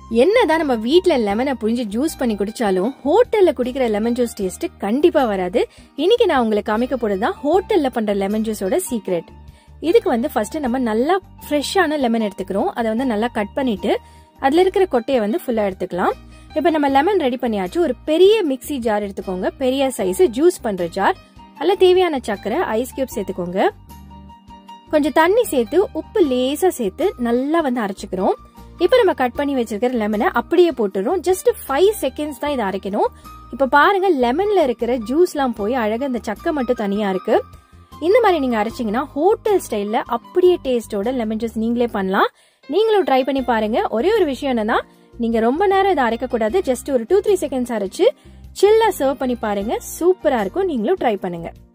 என்னதான் நம்ம வீட்ல லெமனை புழிஞ்சு ஜூஸ் பண்ணி குடிச்சாலும் ஹோட்டல்ல குடிக்கிற லெமன் ஜூஸ் டேஸ்ட் கண்டிப்பா வராது இன்னைக்கு நான் உங்களுக்கு காமிக்க போறதுதான் ஹோட்டல்ல பண்ற லெமன் ஜூஸோட சீக்ரெட் இதுக்கு வந்து ஃபர்ஸ்ட் நம்ம நல்லா ஃப்ரெஷ்ஷான லெமன் எடுத்துக்கிறோம் அதை வந்து நல்லா கட் பண்ணிட்டு அதுல இருக்கிற கொட்டையை வந்து ஃபுல்லா எடுத்துக்கலாம் இப்ப நம்ம லெமன் ரெடி பண்ணியாச்சு ஒரு பெரிய மிக்ஸி ஜார் எடுத்துக்கோங்க பெரிய சைஸ் ஜூஸ் பண்ற ஜார் அதுல தேவையான சக்கரை ஐஸ் கியூப் சேர்த்துக்கோங்க கொஞ்சம் தண்ணி சேர்த்து உப்பு லேசா சேர்த்து நல்லா வந்து அரைச்சுக்கிறோம் இப்போ நம்ம கட் பண்ணி வச்சிருக்கிற லெமனை அப்படியே போட்டுறோம் ஜஸ்ட் ஃபைவ் செகண்ட்ஸ் தான் இதை அரைக்கணும் இப்போ பாருங்க லெமன்ல இருக்கிற ஜூஸ்லாம் போய் அழகா இந்த சக்கை மட்டும் தனியா இருக்கு இந்த மாதிரி நீங்க அரைச்சிங்கன்னா ஹோட்டல் ஸ்டைல்ல அப்படியே டேஸ்டோட லெமன் ஜூஸ் நீங்களே பண்ணலாம் நீங்களும் ட்ரை பண்ணி பாருங்க ஒரே ஒரு விஷயம் என்னன்னா நீங்க ரொம்ப நேரம் இதை அரைக்க கூடாது ஜஸ்ட் ஒரு டூ த்ரீ செகண்ட்ஸ் அரைச்சு சில்லா சர்வ் பண்ணி பாருங்க சூப்பரா இருக்கும் நீங்களும் ட்ரை பண்ணுங்க